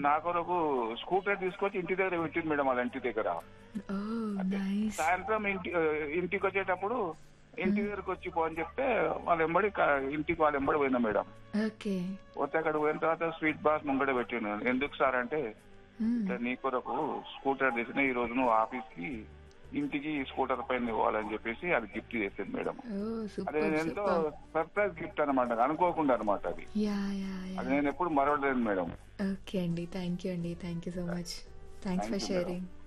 నా కొరకు స్కూటర్ తీసుకొచ్చి ఇంటి దగ్గర పెట్టింది మేడం వాళ్ళ ఇంటి దగ్గర ఓ నైస్ సాయంత్రం ఇంటి ఆ, ఇంటికి వచ్చేటప్పుడు ఇంటి దగ్గరకు వచ్చి పో అని చెప్తే వాళ్ళ ఎంబడి క- ఇంటికి వాళ్ళ ఎంబడి పోయినా మేడం ఓకే పోతే అక్కడ పోయిన తర్వాత స్వీట్ బాక్స్ ముంగడ పెట్టిన ఎందుకు సార్ అంటే ఇట్లా నీ కొరకు స్కూటర్ తీసిన ఈ రోజు నువ్వు ఆఫీస్ కి ఇంటికి స్కూటర్ పైన పోవాలని చెప్పేసి అది గిఫ్ట్ చేసింది మేడం ఓ అది సూపర్ నేను ఎంతో సూపర్ సర్ప్రైజ్ గిఫ్ట్ అనమాట అనుకోకుండా అనమాట అది యా యా అది యా నేను ఎప్పుడు మరవలేదు మేడం ఓకే అండి థ్యాంక్ యూ అండి thank you so much thanks Thank for you, madam. Sharing